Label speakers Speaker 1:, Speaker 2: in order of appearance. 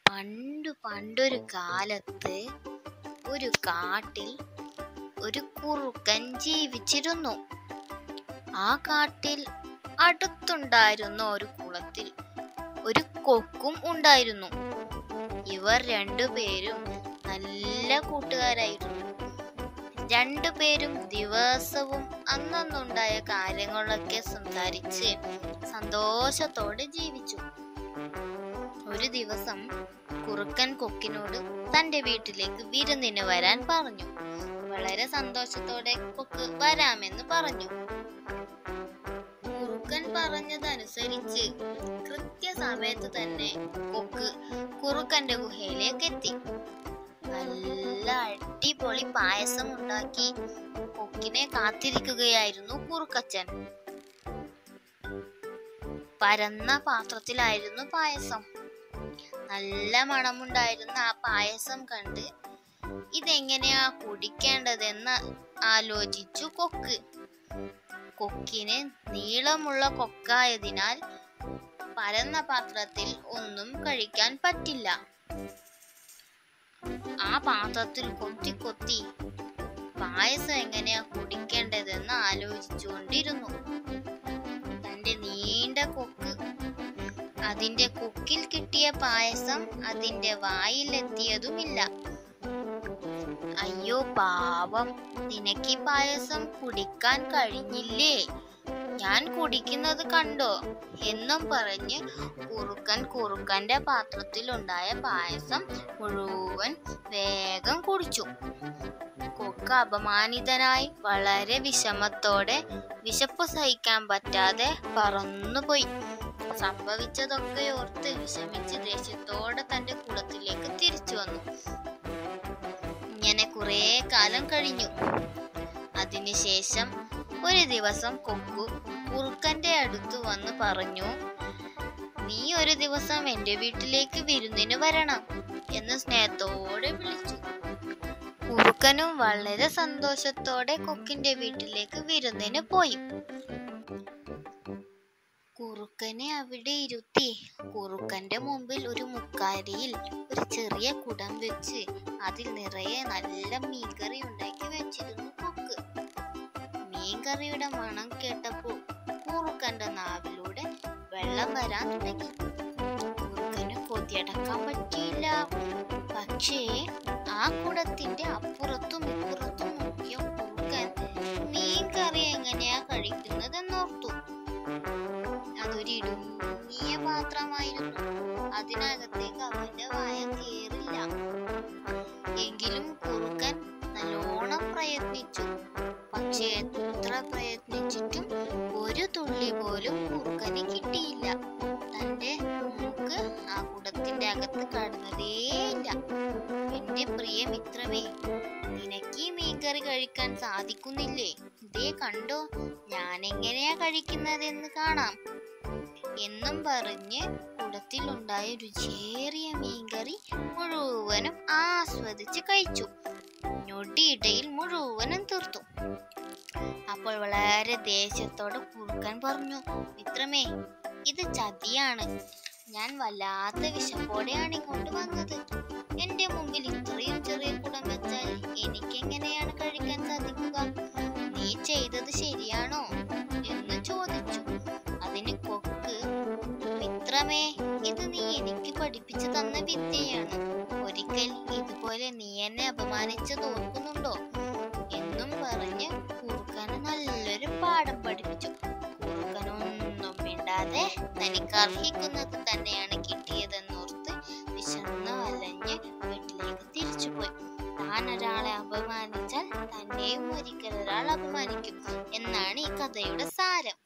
Speaker 1: പണ്ടു പണ്ടൊരു കാലത്ത് ഒരു കാട്ടിൽ ഒരു കുറുക്കൻ ജീവിച്ചിരുന്നു ആ കാട്ടിൽ അടുത്തുണ്ടായിരുന്ന ഒരു കുളത്തിൽ ഒരു കൊക്കും ഉണ്ടായിരുന്നു ഇവർ രണ്ടുപേരും നല്ല കൂട്ടുകാരായിരുന്നു രണ്ടുപേരും ദിവസവും അന്നന്നുണ്ടായ കാര്യങ്ങളൊക്കെ സംസാരിച്ച് സന്തോഷത്തോടെ ജീവിച്ചു ഒരു ദിവസം കുറുക്കൻ കൊക്കിനോട് തന്റെ വീട്ടിലേക്ക് വിരുന്നിന് വരാൻ പറഞ്ഞു വളരെ സന്തോഷത്തോടെ കൊക്ക് വരാമെന്ന് പറഞ്ഞു കുറുക്കൻ പറഞ്ഞതനുസരിച്ച് കൃത്യസമയത്ത് തന്നെ കൊക്ക് കുറുക്കന്റെ ഗുഹയിലേക്ക് എത്തി നല്ല അടിപൊളി പായസം ഉണ്ടാക്കി കൊക്കിനെ കാത്തിരിക്കുകയായിരുന്നു കുറുക്കച്ചൻ പരന്ന പാത്രത്തിലായിരുന്നു പായസം നല്ല മണമുണ്ടായിരുന്ന ആ പായസം കണ്ട് ഇതെങ്ങനെയാ കുടിക്കേണ്ടതെന്ന് ആലോചിച്ചു കൊക്ക് കൊക്കിന് നീളമുള്ള കൊക്കായതിനാൽ പരന്ന പാത്രത്തിൽ ഒന്നും കഴിക്കാൻ പറ്റില്ല ആ പാത്രത്തിൽ കൊത്തി കൊത്തി പായസം എങ്ങനെയാ കുടിക്കേണ്ടതെന്ന് ആലോചിച്ചുകൊണ്ടിരുന്നു തന്റെ നീണ്ട കൊക്ക് അതിന്റെ കൊക്കിൽ കിട്ടിയ പായസം അതിന്റെ വായിലെത്തിയതുമില്ല അയ്യോ പാവം നിനക്ക് ഈ പായസം കുടിക്കാൻ കഴിഞ്ഞില്ലേ ഞാൻ കുടിക്കുന്നത് കണ്ടോ എന്നും പറഞ്ഞ് കുറുക്കൻ കുറുക്കന്റെ പാത്രത്തിലുണ്ടായ പായസം മുഴുവൻ വേഗം കുടിച്ചു കൊക്ക് അപമാനിതനായി വളരെ വിഷമത്തോടെ വിശപ്പ് സഹിക്കാൻ പറ്റാതെ പറന്നുപോയി സംഭവിച്ചതൊക്കെ ഓർത്ത് വിഷമിച്ച് ദേഷ്യത്തോടെ തന്റെ കുളത്തിലേക്ക് തിരിച്ചു വന്നു ഇങ്ങനെ കുറെ കാലം കഴിഞ്ഞു അതിനുശേഷം ഒരു ദിവസം കൊക്കു കുറുക്കന്റെ അടുത്ത് വന്ന് പറഞ്ഞു നീ ഒരു ദിവസം എന്റെ വീട്ടിലേക്ക് വിരുന്നിന് വരണം എന്ന് സ്നേഹത്തോടെ വിളിച്ചു കുറുക്കനും വളരെ സന്തോഷത്തോടെ കൊക്കിന്റെ വീട്ടിലേക്ക് വിരുന്നിന് പോയി കുറുക്കനെ അവിടെ ഇരുത്തി കുറുക്കന്റെ മുമ്പിൽ ഒരു മുക്കാരിയിൽ ഒരു ചെറിയ കുടം വെച്ച് അതിൽ നിറയെ നല്ല മീൻകറി ഉണ്ടാക്കി വെച്ചിരുന്നു കൊക്ക് മീൻകറിയുടെ മണം കേട്ടപ്പോൾ കുറുക്കന്റെ നാവിലൂടെ വെള്ളം വരാൻ തുടങ്ങി കുറുക്കന് കൊതിയടക്കാൻ പറ്റിയില്ല പക്ഷേ ആ കുടത്തിന്റെ അപ്പുറത്തും ഇപ്പുറത്തും നോക്കിയ കുറുക്കൻ മീൻകറി എങ്ങനെയാ കഴിക്കുന്നതെന്നോർത്തു അതൊരു ഇടുങ്ങിയ പാത്രമായിരുന്നു അതിനകത്തേക്ക് അവന്റെ വായ കേറില്ല എങ്കിലും കുറുക്കൻ നല്ലോണം പ്രയത്നിച്ചു പക്ഷെ എത്ര പ്രയത്നിച്ചിട്ടും ഒരു തുള്ളി പോലും കുറുക്കന് കിട്ടിയില്ല തന്റെ മൂക്ക് ആ കുടത്തിന്റെ അകത്ത് കടന്നതേയില്ല എന്റെ പ്രിയ മിത്രമേ നിനക്ക് ഈ മീൻകറി കഴിക്കാൻ സാധിക്കുന്നില്ലേ ഇതേ കണ്ടോ ഞാൻ എങ്ങനെയാ കഴിക്കുന്നതെന്ന് കാണാം എന്നും പറഞ്ഞ് കുടത്തിലുണ്ടായ രുചിയേറിയ മീൻകറി മുഴുവനും ആസ്വദിച്ച് കഴിച്ചു ഞൊടിയിടയിൽ മുഴുവനും തീർത്തു അപ്പോൾ വളരെ ദേഷ്യത്തോടെ കുറുക്കൻ പറഞ്ഞു മിത്രമേ ഇത് ചതിയാണ് ഞാൻ വല്ലാത്ത വിശപ്പോടെയാണ് ഇങ്ങോട്ട് വന്നത് എന്റെ മുമ്പിൽ ഇത്രയും ചെറിയ കുടം വെച്ചാൽ എനിക്കെങ്ങനെയാണ് കഴിക്കാൻ സാധിക്കുക നീ ചെയ്തത് ശരിയാണോ എന്ന് ചോദിച്ചു അതിന് കൊക്ക് മിത്രമേ ഇത് നീ എനിക്ക് പഠിപ്പിച്ചു തന്ന വിദ്യയാണ് ഒരിക്കൽ ഇതുപോലെ നീ എന്നെ അപമാനിച്ചത് ഓർക്കുന്നുണ്ടോ എന്നും പറഞ്ഞ് കുറുക്കന് നല്ലൊരു പാഠം പഠിപ്പിച്ചു കുറുക്കനൊന്നും മിണ്ടാതെ തനിക്ക് അർഹിക്കുന്നത് തന്നെയാണ് കിട്ടിയതെന്നോർത്ത് വിശന്ന് വലഞ്ഞ് വീട്ടിലേക്ക് തിരിച്ചുപോയി താൻ ഒരാളെ അപമാനിച്ചാൽ തന്നെയും ഒരിക്കൽ ഒരാൾ അപമാനിക്കും എന്നാണ് ഈ കഥയുടെ സാരം